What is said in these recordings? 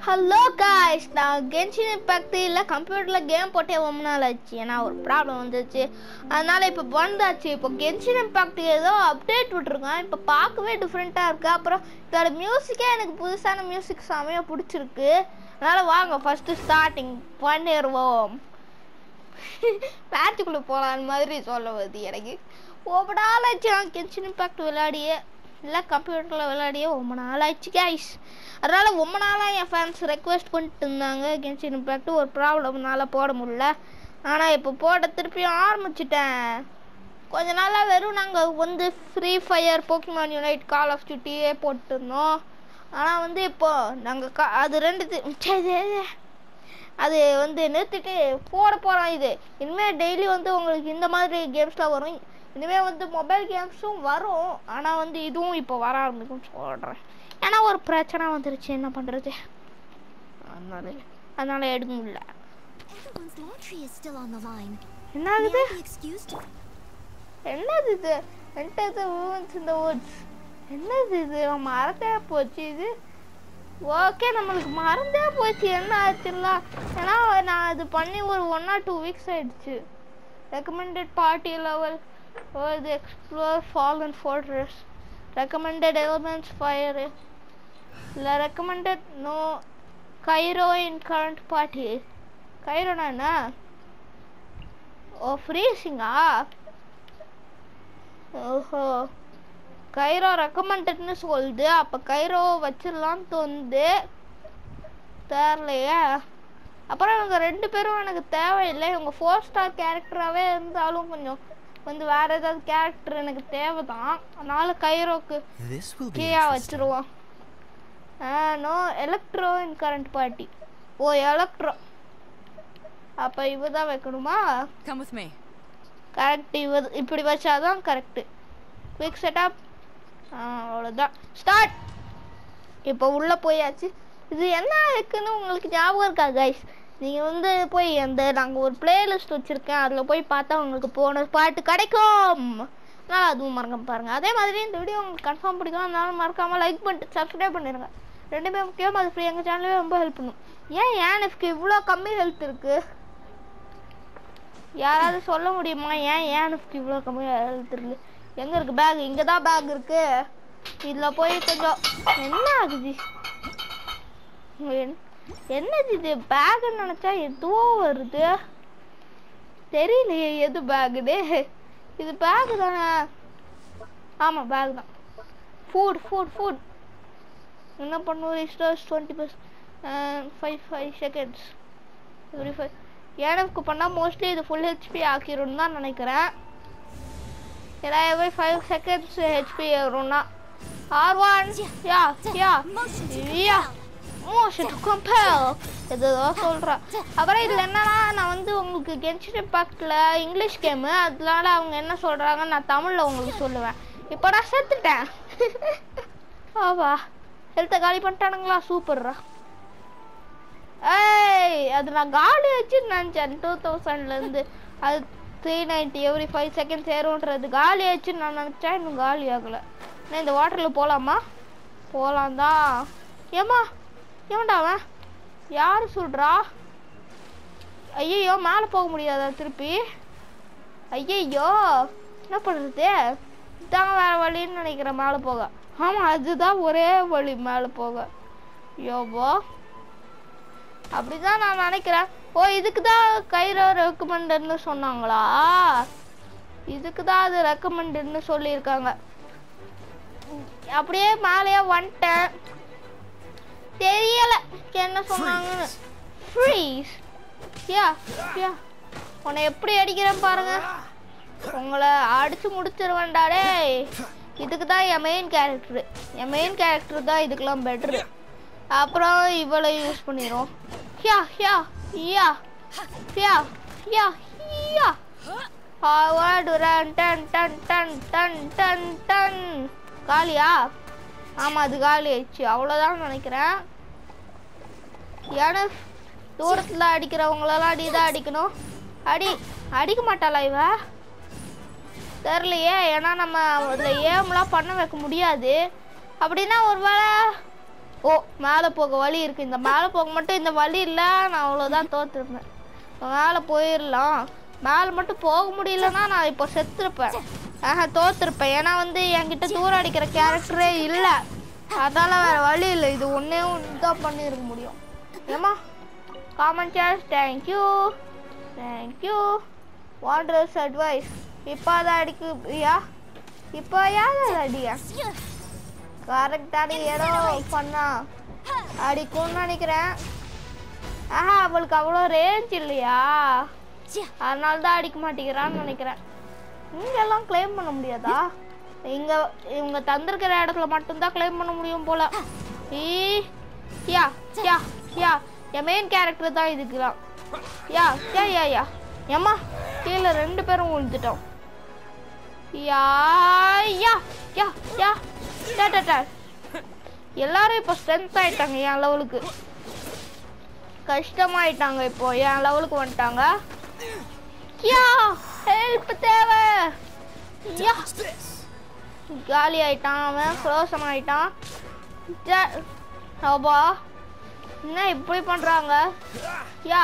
Hello guys நான் Genshin Impact இல்லை கம்ப்யூட்டரில் கேம் போட்டே ரொம்ப நாள் ஆச்சு ஏன்னா ஒரு ப்ராப்ளம் வந்துச்சு அதனால இப்போ வந்தாச்சு இப்போ கென்ஷின் இம்பாக்ட் ஏதோ அப்டேட் விட்ருக்கான் இப்போ பார்க்கவே டிஃப்ரெண்ட்டாக இருக்குது அப்புறம் இதோட மியூசிக்கே எனக்கு புதுசான மியூசிக் செமையாக பிடிச்சிருக்கு அதனால் வாங்க ஃபஸ்ட்டு ஸ்டார்டிங் பண்ணிடுவோம் மேட்சுக்குள்ளே போகலான்னு மாதிரி சொல்ல வருது எனக்கு ரொம்ப நாள் ஆச்சு நான் கென்ஷின் இம்பாக்ட் விளையாடியே இல்லை கம்ப்யூட்டரில் விளையாடியே ரொம்ப நாள் ஆச்சு கைஸ் அதனால் ரொம்ப நாளாக என் ஃபேன்ஸ் ரெக்வெஸ்ட் பண்ணிட்டு இருந்தாங்க கென்ஷின் இம்பாக்ட் ஒரு ப்ராப்ளம்னால போட முடியல ஆனால் இப்போ போட திருப்பியும் ஆரம்பிச்சிட்டேன் கொஞ்ச நாளாக வெறும் நாங்கள் வந்து Free Fire Pokemon Unite Call of டியூட்டியே போட்டுருந்தோம் ஆனால் வந்து இப்போ நாங்கள் கா அது ரெண்டு தி- ச்சே, இது, இது. அது வந்து நிறுத்திட்டு போட போகிறோம் இது இனிமேல் டெய்லி வந்து உங்களுக்கு இந்த மாதிரி கேம்ஸ்லாம் வரும் இனிமேல் வந்து மொபைல் கேம்ஸும் வரும் ஆனால் வந்து இதுவும் இப்போ வர ஆரம்பிக்கும் சொல்கிறேன் ஏன்னா ஒரு பிரச்சனை வந்துருச்சு என்ன பண்ணுறது அதனால அதனால எடுக்க முடியல Everyone's laundry is still on the line. என்ன May ஆகுது I be excused? என்னது இது என்டர் ஊன்ஸ் இந்த வுட்ஸ் என்னது இது மறந்தே போச்சு இது ஓகே நம்மளுக்கு மறந்தே போச்சு என்ன ஆச்சுல்ல ஏன்னா நான் இது பண்ணி ஒரு ஒன் ஆர் டூ வீக்ஸ் ஆயிடுச்சு ரெக்கமெண்டட் பார்ட்டி லெவல் இது explore fall and fortress recommended elements fire இல்லை recommended no Cryo in current party கைரோனா என்ன ஓ ஃப்ரீசிங்கா ஓஹோ கைரோ ரெக்கமெண்டட்னு சொல்லுது அப்போ கைரோ வச்சிடலான்னு தோணுது தெரிலையே அப்புறம் இவங்க ரெண்டு பேரும் எனக்கு தேவையில்லை இவங்க ஃபோர் ஸ்டார் கேரக்டராகவே இருந்தாலும் கொஞ்சம் வந்து வேற ஏதாவது கேரக்டர் எனக்கு தேவை தான் அதனால கைரோக்கு This will be கீழே interesting. வச்சிருவோம் no Electro in current party ஓ எலக்ட்ரோ அப்போ இவ தான் வைக்கணுமா Come with me. கரெக்ட் இவ இப்படி வச்சாதான் கரெக்டு குவிக் செட்டப் அவ்வளோதான் ஸ்டார்ட் இப்போ உள்ளே போயாச்சு இது என்ன இருக்குன்னு உங்களுக்கு ஞாபகம் இருக்கா கைஸ் நீங்கள் வந்து போய் அந்த நாங்கள் ஒரு பிளேலிஸ்ட் வச்சுருக்கேன் அதில் போய் பார்த்தா உங்களுக்கு போன பாட்டு கிடைக்கும் நான் அதுவும் மறக்காம பாருங்கள் அதே மாதிரி இந்த வீடியோ உங்களுக்கு கன்ஃபார்ம் பிடிக்கும் அதனால மறக்காமல் லைக் பண்ணிட்டு சப்ஸ்கிரைப் பண்ணிடுங்க ரெண்டுமே முக்கியம் அது ஃப்ரீ எங்கள் சேனலே ரொம்ப ஹெல்ப் பண்ணும் ஏன் ஏனுக்கு இவ்வளோ கம்மி ஹெல்த் இருக்குது யாராவது சொல்ல முடியுமா ஏன் ஏனுக்கு இவ்வளோ கம்மியாக ஹெல்த் இருக்கு எங்கே இருக்கு பேக் இங்கே தான் பேக் இருக்கு இதில் போய் கொஞ்சம் என்ன ஆகுது என்- என்னது இது பேக் நினச்சா எதுவோ வருது தெரியலையே எது பேகுன்னு இது பேக் தானே ஆமாம் பேக் தான் ஃபுட் ஃபுட் ஃபுட் என்ன பண்ணுவோம் restores twenty percent five five seconds every five எனக்கு பண்ணால் மோஸ்ட்லி இது ஃபுல் ஹெச்பி ஆக்கிரும்னு தான் நினைக்கிறேன் ஏன்னா எவ்ரி ஃபைவ் செகண்ட்ஸ் ஹெச்பி ஏறும்னா or one yeah yeah Motion to yeah compel. Motion to compare ஏதோ சொல்கிறேன் அப்புறம் இதில் என்னன்னா நான் வந்து உங்களுக்கு கென்ஷன் இம்பாக்டில் இங்கிலீஷ் கேமு அதனால அவங்க என்ன சொல்கிறாங்க நான் தமிழில் உங்களுக்கு சொல்லுவேன் இப்போ நான் செத்துட்டேன் ஆவா ஹெல்த்தை காலி பண்ணிட்டானுங்களா சூப்பர்ரா ஏய் அது நான் காலி வச்சு நினச்சேன் டூ தௌசண்ட்லேருந்து அது three ninety every five seconds ஏறும்ன்றது காலி ஆச்சுன்னு நான் நினச்சேன் இன்னும் காலி ஆகலை நான் இந்த வாட்டரில் போகலாமா போகலாம் தான் ஏம்மா ஏன்டா அவன் யார் சொல்கிறா ஐயையோ மேலே போக முடியாதா திருப்பி ஐயையோ என்ன பண்ணுறது இதாங்க வேற வழின்னு நினைக்கிறேன் மேலே போக ஆமாம் அதுதான் ஒரே வழி மேலே போக யோபோ அப்படிதான் நான் நினைக்கிறேன் ஓ இதுக்கு தான் கைரோ ரெக்கமெண்டட்னு சொன்னாங்களா இதுக்கு தான் அது ரெக்கமெண்டட்னு சொல்லியிருக்காங்க அப்படியே மேலேயே வந்துட்டேன் தெரியல என்ன சொன்னாங்கன்னு ஃப்ரீஸ் யா யா உன்னை எப்படி அடிக்கிறேன் பாருங்க உங்களை அடிச்சு முடிச்சிருவேன்டா டேய் இதுக்கு தான் என் மெயின் கேரக்டர் என் மெயின் கேரக்டர் தான் இதுக்கெல்லாம் பெட்ரு அப்புறம் இவளை யூஸ் பண்ணிடும் யா யா யா யா யா யா ஃபார்வர்டு ரன் டன் டன் டன் டன் டன் டன் காலியா ஆமாம் அது காலி ஆயிடுச்சு அவ்வளோதான் நினைக்கிறேன் ஏன்னா தூரத்தில் அடிக்கிறவங்களெல்லாம் அடி தான் அடிக்கணும் அடி அடிக்க மாட்டாளா இவ தெரிலையே ஏன்னா நம்ம அதில் ஏம்லாம் பண்ண வைக்க முடியாது அப்படின்னா ஒருவேளை ஓ மேலே போக வழி இருக்கு இந்த மேலே போக மட்டும் இந்த வழி இல்லை நான் அவ்வளோதான் தோத்துருப்பேன் மேலே போயிடலாம் மேலே மட்டும் போக முடியலன்னா நான் இப்போ செத்துருப்பேன் ஆஹா தோத்துருப்பேன் ஏன்னா வந்து என்கிட்ட தூரம் அடிக்கிற கேரக்டரே இல்லை அதனால வேற வழி இல்லை இது ஒன்றே ஒன்று தான் பண்ணியிருக்க முடியும் ஏமா காமன் சார்ஸ் தேங்க்யூ தேங்க்யூ வாண்டர்ஸ் அட்வைஸ் இப்போ அதை அடிக்குயா இப்போ யார் அடியா கரெக்டான இடம் பண்ணா அடிக்கும்னு நினைக்கிறேன் ஆஹா அவளுக்கு அவ்வளோ ரேஞ்ச் இல்லையா அதனால தான் அடிக்க மாட்டேங்கிறான்னு நினைக்கிறேன் இங்கெல்லாம் க்ளைம் பண்ண முடியாதா இங்க இவங்க தந்திருக்கிற இடத்துல மட்டும்தான் க்ளைம் பண்ண முடியும் போல ஈ யா யா யா என் மெயின் கேரக்டர் தான் இதுக்குலாம் யா யா யா யா ஏம்மா கீழே ரெண்டு பேரும் விழுந்துட்டோம் யா யா யா யா டா டா டா எல்லாரும் இப்போ ஸ்ட்ரென்த் ஆயிட்டாங்க என் லெவலுக்கு கஷ்டமாயிட்டாங்க இப்போ என் லெவலுக்கு வந்துட்டாங்க யா ஹெல்ப் தேவை யா காலி ஆயிட்டான் அவன் ஃப்ரோசன் ஆயிட்டான் ஜ- அப்பா என்ன இப்படி பண்றாங்க யா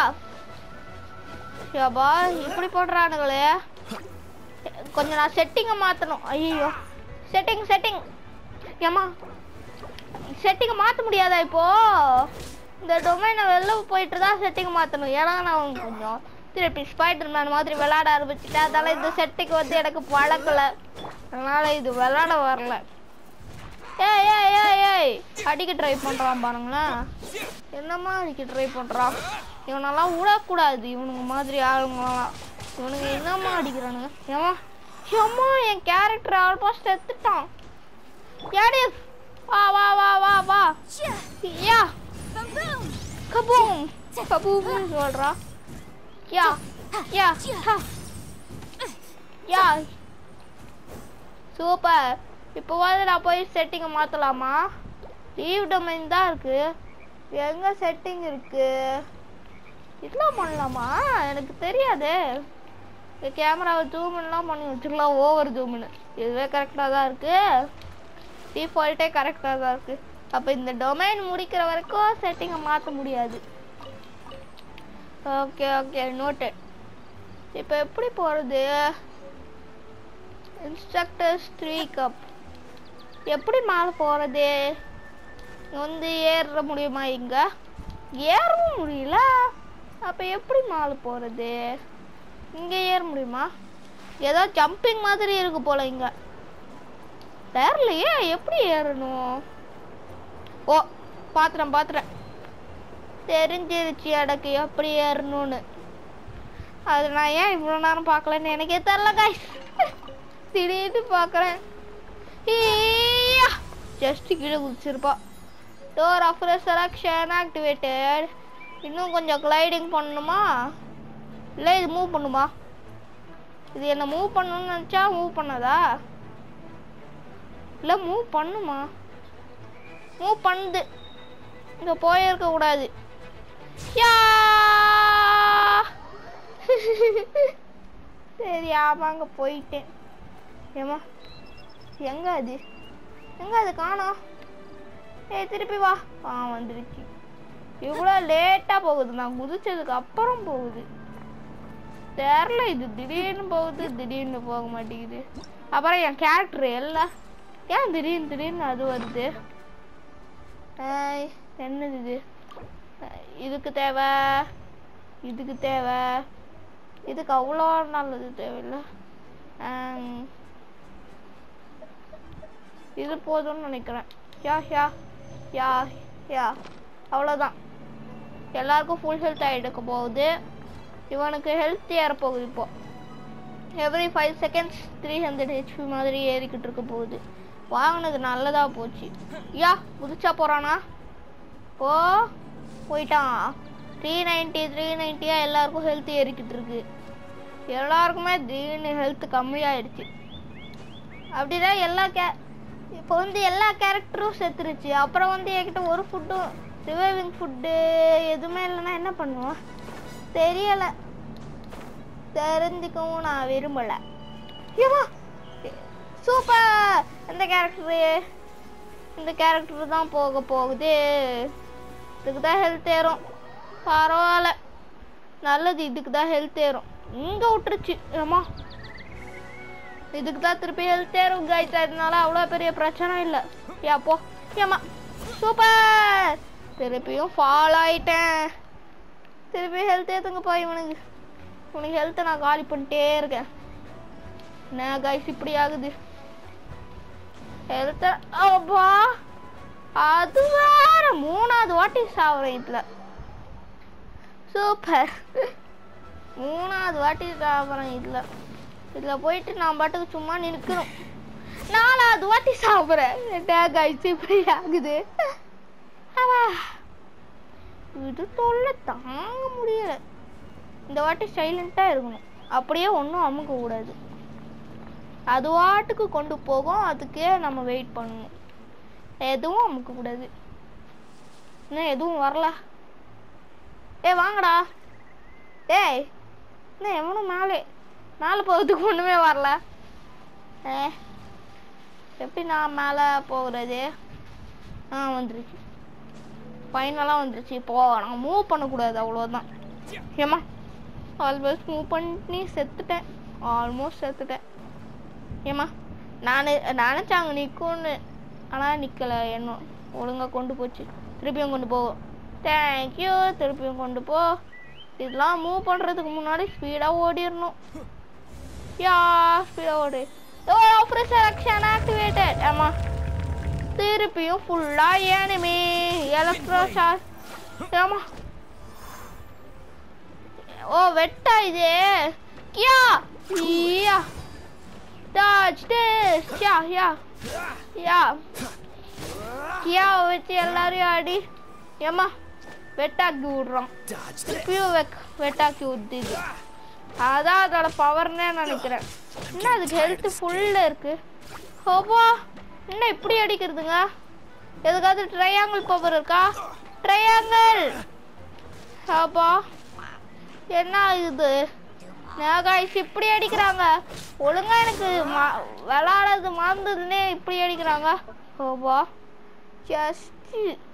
யாபா இப்படி பண்றானுங்களே கொஞ்சம் நான் செட்டிங்கை மாற்றணும் ஐயோ செட்டிங் செட்டிங் ஏம்மா செட்டிங்கை மாற்ற முடியாதா இப்போ இந்த டொமைனை வெளில போயிட்டு தான் செட்டிங் மாற்றணும் ஏன்னா நான் கொஞ்சம் திருப்பி ஸ்பைடர் மேன் மாதிரி விளையாட ஆரம்பிச்சிட்டேன் அதனால இந்த செட்டிங் வந்து எனக்கு பழக்கல அதனால இது விளையாட வரல ஏய் ஏய் ஏய் ஏய் அடிக்க ட்ரை பண்ணுறான் பாருங்களேன் என்னம்மா அடிக்க ட்ரை பண்ணுறான் இவனெல்லாம் விடக்கூடாது இவனுங்க மாதிரி ஆளுங்களாம் இவனுங்க என்னம்மா அடிக்கிறானுங்க ஏமா ஏம்மா என் கேரக்டர் ஆல்மோஸ்ட் எடுத்துட்டான் யாடி வா வா வா வா வா யா கபூம் கபூம் சொல்றா யா யா ஹா. யா சூப்பர் இப்போ வந்து நான் போய் செட்டிங்கை மாற்றலாமா லீவ் டொமைன் தான் இருக்கு எங்கே செட்டிங் இருக்கு இதெல்லாம் பண்ணலாமா எனக்கு தெரியாதே இந்த கேமராவை ஜூம்லாம் பண்ணி வச்சுக்கலாம் ஓவர் ஜூம்னு இதுவே கரெக்டாக தான் இருக்கு டிஃபால்ட்டே கரெக்டாக தான் இருக்கு அப்போ இந்த டொமைன் முடிக்கிற வரைக்கும் செட்டிங்கை மாற்ற முடியாது ஓகே ஓகே நோட்டு இப்போ எப்படி போகிறது இன்ஸ்ட்ரக்டர்ஸ் த்ரீ கப் எப்படி மேலே போகிறது வந்து ஏற முடியுமா இங்கே ஏறவும் முடியல அப்போ எப்படி மேலே போகிறது இங்கே ஏற முடியுமா ஏதோ ஜம்பிங் மாதிரி இருக்கு போல இங்கே தெரியலையே எப்படி ஏறணும் ஓ பாத்துறேன் பாத்துறேன் தெரிஞ்சிருச்சு எனக்கு எப்படி ஏறணும்னு அது நான் ஏன் இவ்வளோ நேரம் பார்க்கலன்னு எனக்கே தெரில காய்ஸ் திடீர்னு பார்க்குறேன் ஜஸ்ட் கீழே குதிச்சிருப்பா டோர் ஆஃப் செலக்ஷன் ஆக்டிவேட்டட் இன்னும் கொஞ்சம் கிளைடிங் பண்ணணுமா இல்லை இது மூவ் பண்ணுமா இது என்ன மூவ் பண்ணணும்னு நினச்சா மூவ் பண்ணதா இல்லை மூவ் பண்ணுமா மூவ் பண்ணுது இங்கே போயிருக்க கூடாது யா சரி ஆமாங்க போயிட்டேன் ஏமா எங்க அது எங்க அது காணோம் ஏய் திருப்பி வா ஆ வந்துருச்சு இவ்வளோ லேட்டாக போகுது நான் குதிச்சதுக்கு அப்புறம் போகுது தெரில இது திடீர்னு போகுது திடீர்னு போக மாட்டேங்குது அப்புறம் என் கேரக்டர் எல்லாம் ஏன் திடீர்னு திடீர்னு அது வருது ஏய், என்னது இது அஹ், இதுக்கு தேவை இதுக்கு தேவை இதுக்கு அவ்வளோ நல்லது தேவையில்லை ஆம், இது போதும்னு நினைக்கிறேன் யா யா யா யா அவ்வளோதான் எல்லாருக்கும் ஃபுல் ஹெல்த் ஆகிடுக்க போகுது இவனுக்கு ஹெல்த் ஏற போகுது இப்போ every five seconds three hundred HP மாதிரி ஏறிக்கிட்டு இருக்க போகுது வாங்கினது நல்லதா போச்சு யா குதிச்சா போறானா ஓ போயிட்டான் த்ரீ நைன்ட்டி த்ரீ நைன்ட்டியாக எல்லாருக்கும் ஹெல்த் ஏறிக்கிட்டு இருக்கு எல்லாருக்குமே திடீர்னு ஹெல்த் கம்மியாயிடுச்சு அப்படிதான் எல்லா கே இப்போ வந்து எல்லா கேரக்டரும் செத்துருச்சு அப்புறம் வந்து என்கிட்ட ஒரு ஃபுட்டும் ரிவைவிங் ஃபுட்டு எதுவுமே இல்லைன்னா என்ன பண்ணுவோம் தெரியலை தெரிஞ்சுக்கவும் நான் விரும்பலை ஏவா சூப்பர் எந்த கேரக்டரு இந்த கேரக்டர் தான் போக போகுது இதுக்கு தான் ஹெல்த் ஏறும் பரவாயில்ல நல்லது இதுக்கு தான் ஹெல்த் ஏறும் இங்க விட்டுருச்சு ஏமா இதுக்கு தான் திருப்பி ஹெல்த் ஏறும் கைஸ் அதனால அவ்வளோ பெரிய பிரச்சனை இல்லை யா போ ஏமா சூப்பர் திருப்பியும் ஃபால் ஆயிட்டேன் திருப்பி ஹெல்த் ஏற்றுங்கப்பா இவனுக்கு உனக்கு ஹெல்த்தை நான் காலி பண்ணிட்டே இருக்கேன் என்ன கைஸ் இப்படி ஆகுது ஹெல்த்த அப்பா அது வேற மூணாவது வாட்டி சாவுறேன் இதுல சூப்பர் மூணாவது வாட்டி சாப்பிட்றேன் இதுல இதுல போயிட்டு நான் பாட்டுக்கு சும்மா நிற்கணும் நாலாவது வாட்டி சாப்பிட்றேன் என்ன கைஸ் இப்படி ஆகுது அவா இது தொல்லை தாங்க முடியல இந்த வாட்டி சைலண்ட்டாக இருக்கணும் அப்படியே ஒன்றும் அமுக்க கூடாது அது வாட்டுக்கு கொண்டு போகும் அதுக்கே நம்ம வெயிட் பண்ணணும் எதுவும் அமுக்க கூடாது இன்னும் எதுவும் வரல ஏ வாங்கடா ஏய் இன்னும் எவனும் மேலே மேலே போகிறதுக்கு ஒன்றுமே வரல ஏ எப்படி நான் மேலே போகிறது ஆ வந்துருச்சு ஃபைனலாக வந்துருச்சு இப்போ நான் மூவ் பண்ணக்கூடாது அவ்வளோதான் ஏம்மா ஆல்மோஸ்ட் மூவ் பண்ணி செத்துட்டேன் ஆல்மோஸ்ட் செத்துட்டேன் ஏம்மா நான் நினச்சாங்க நிற்கும்னு ஆனால் நிற்கலை என்ன ஒழுங்காக கொண்டு போச்சு திருப்பியும் கொண்டு போ தேங்க்யூ திருப்பியும் கொண்டு போ இதெல்லாம் மூவ் பண்ணுறதுக்கு முன்னாடி ஸ்பீடாக ஓடிடணும் யா ஸ்பீடாக ஓடு ஓ ஆஃபர் செலக்ஷன் ஆக்டிவேட்டட் ஆமா திருப்பியும் ஃபுல்லாக ஏனிமே எலக்ட்ரோ ஷார் ஆமா ஓ வெட்டா இது கியா யா டாச் திஸ் யா யா யா கியா வச்சு எல்லாரையும் அடி ஏம்மா வெட்டாக்கி விடுறோம் திருப்பியும் வெக் வெட்டாக்கி விட்டுது அதான் அதோட பவர்னே நினைக்கிறேன் என்ன அதுக்கு ஹெல்த் ஃபுல்ல இருக்கு ஓப்பா என்ன இப்படி அடிக்கிறதுங்க எதுக்காவது ட்ரையாங்கிள் பவர் இருக்கா ட்ரையாங்கிள் அப்பா என்ன இது காய்ஸ் இப்படி அடிக்கிறாங்க ஒழுங்கா எனக்கு மா- விளாடுறது மறந்ததுன்னே இப்படி அடிக்கிறாங்க ஓப்பா ஜஸ்ட்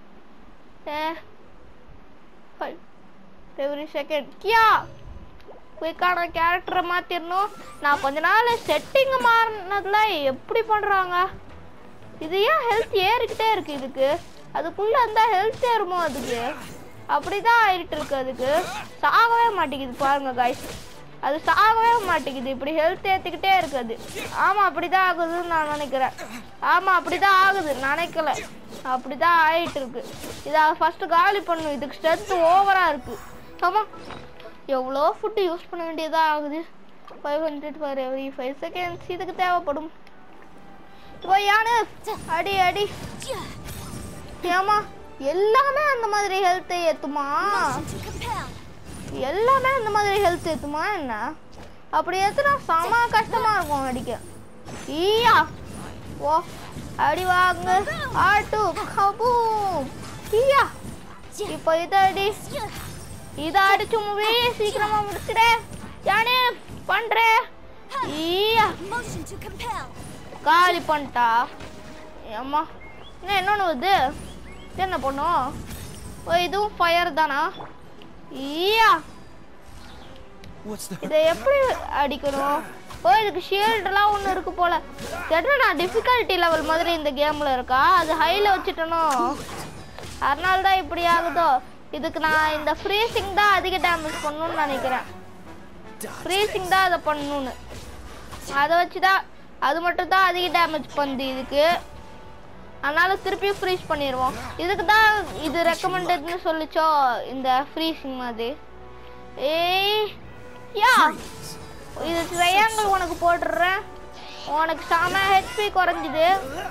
எவ்ரி செகண்ட் கியா குயிக்கான கேரக்டரை மாற்றிடணும் நான் கொஞ்ச நாள் செட்டிங் மாறினதுல எப்படி பண்ணுறாங்க இது ஏன் ஹெல்த் ஏறிக்கிட்டே இருக்கு இதுக்கு அதுக்குள்ளே இருந்தால் ஹெல்த் ஏறுமோ அதுக்கு அப்படிதான் ஆயிட்டு இருக்கு அதுக்கு சாகவே மாட்டேங்குது பாருங்க காய்ஸ் அது சாகவே மாட்டேங்குது இப்படி ஹெல்த் ஏற்றிக்கிட்டே இருக்குது ஆமாம் அப்படிதான் ஆகுதுன்னு நான் நினைக்கிறேன் ஆமாம் அப்படிதான் ஆகுது நினைக்கல அப்படிதான் ஆயிட்டு இருக்கு இதை ஃபர்ஸ்ட் காலி பண்ணும் இதுக்கு ஸ்ட்ரென்த் ஓவரா இருக்கு ஆமாம் எவ்வளோ ஃபுட்டு யூஸ் பண்ண வேண்டியதாக ஆகுது five hundred for every five seconds இதுக்கு தேவைப்படும் இப்போ யானு அடி அடி ஏமா எல்லாமே அந்த மாதிரி ஹெல்த்தை ஏத்துமா Motion to compel. எல்லாமே அந்த மாதிரி ஹெல்த் ஏத்துமா என்ன அப்படி ஏத்துனா செம கஷ்டமா இருக்கும் அடிக்க ஈயா ஓ அடி வாங்க ஆட்டு கபூம் ஈயா இப்போ இதை அடி இதை அடிச்சு மூவி சீக்கிரமா முடிச்சிடேன் யானே பண்றேன் ஈயா Motion to compel. காலி பண்ணிட்டா ஏம்மா என்ன இன்னொன்று இது இது என்ன பண்ணும் ஓ இதுவும் ஃபயர் தானா ஈயா What's the இதை எப்படி அடிக்கணும் ஓ இதுக்கு ஷீல்டெல்லாம் ஒன்று இருக்கு போல கேட்டால் நான் டிஃபிகல்ட்டி லெவல் மாதிரி இந்த கேமில் இருக்கா அது ஹையில் வச்சுட்டனும் அதனால தான் இப்படி ஆகுதோ இதுக்கு நான் இந்த ஃப்ரீசிங் தான் அதிக டேமேஜ் பண்ணணும்னு நினைக்கிறேன் ஃப்ரீசிங் தான் அதை பண்ணணும்னு அதை வச்சு தான் அது மட்டும் தான் அதிக டேமேஜ் பண்ணுது இதுக்கு அதனால திருப்பியும் ஃப்ரீஸ் பண்ணிடுவோம் இதுக்கு தான் இது ரெக்கமெண்டட்னு சொல்லிச்சோ இந்த ஃப்ரீசிங் மாதிரி ஏய் யா இது ட்ரையாங்கிள் உனக்கு போட்டுடுறேன் உனக்கு செம ஹெச்பி குறைஞ்சிது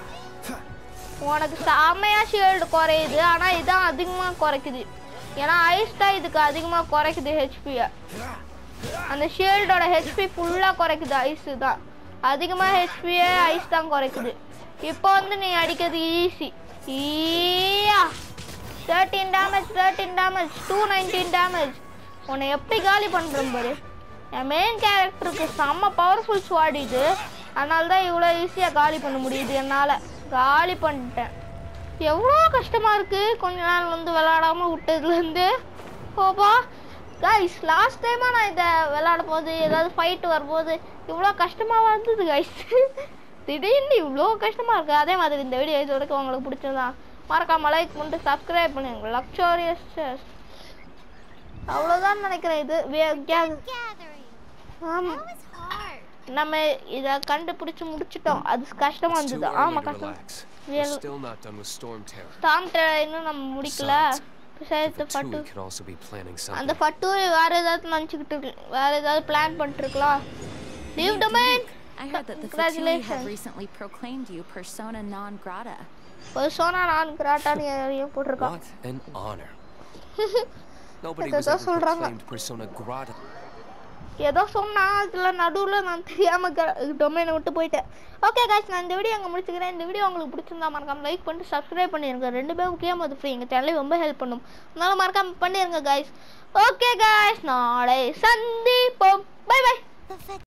உனக்கு செமையா ஷீல்டு குறையுது ஆனால் இதான் அதிகமாக குறைக்குது ஏன்னா ஐஸ் தான் இதுக்கு அதிகமாக குறைக்குது ஹெச்பியை அந்த ஷீல்டோட ஹெச்பி ஃபுல்லாக குறைக்குது ஐஸ் தான் அதிகமாக ஹெச்பியே ஐஸ் தான் குறைக்குது இப்போ வந்து நீ அடிக்கிறது ஈஸி ஈயா thirteen damage thirteen damage to nineteen damage உன்னை எப்படி காலி பண்ணுறேன் பாரு என் மெயின் கேரக்டருக்கு செம்ம பவர்ஃபுல் ஸ்வாட் இது அதனால தான் இவ்வளோ ஈஸியாக காலி பண்ண முடியுது என்னால் காலி பண்ணிட்டேன் எவ்வளோ கஷ்டமா இருக்கு கொஞ்ச நாள் வந்து விளையாடாம விட்டதுலேருந்து ஓப்பா கைஸ் லாஸ்ட் டைமா நான் இதை விளையாட போது ஏதாவது ஃபைட் வரும்போது இவ்வளோ கஷ்டமா வந்தது கைஸ் திடீர்னு இவ்வளோ கஷ்டமா இருக்கு அதே மாதிரி இந்த வீடியோ இது வரைக்கும் உங்களுக்கு பிடிச்சதா மறக்காம லைக் பண்ணிட்டு சப்ஸ்கிரைப் பண்ணுங்க லக்ஸோரியஸ் அவ்வளோதான் நினைக்கிறேன் இது வே- கே- Gathering. ஆமா That was hard. நம்ம இதை கண்டுபிடிச்சு முடிச்சிட்டோம் அது கஷ்டமா It's too இருந்தது early ஆமா to கஷ்டம் relax. Real- We're still not done with Storm Terror. டாம் இன்னும் நம்ம முடிக்கல சேர்த்து ஃபட்டு Fatui could also be planning அந்த something. ஃபட்டு வேற ஏதாவது நினச்சிக்கிட்டு இருக்கு வேற ஏதாவது பிளான் பண்ணிட்டு இருக்கலாம் leave domain I heard that the Fatui Congratulations. have recently proclaimed you persona non grata. Persona non கிராட்டான்னு யாரையும் போட்டிருக்கான் What an honor. Nobody Ito was daw ever சொல்றாங்க. proclaimed persona grata. ஏதோ சொன்னா அதுல நடுவுல நான் தெரியாம டொமைனை விட்டு போயிட்டேன் ஓகே காய்ஸ் நான் இந்த வீடியோ அங்கே முடிச்சுக்கிறேன் இந்த வீடியோ உங்களுக்கு பிடிச்சிருந்தா மறக்காம லைக் பண்ணிட்டு சப்ஸ்கிரைப் பண்ணிருங்க ரெண்டு பேரும் முக்கியமாக அது ஃப்ரீ எங்கள் சேனலை ரொம்ப ஹெல்ப் பண்ணும் அதனால மறக்காம பண்ணிருங்க காய்ஸ் ஓகே காய்ஸ் நாளை சந்தி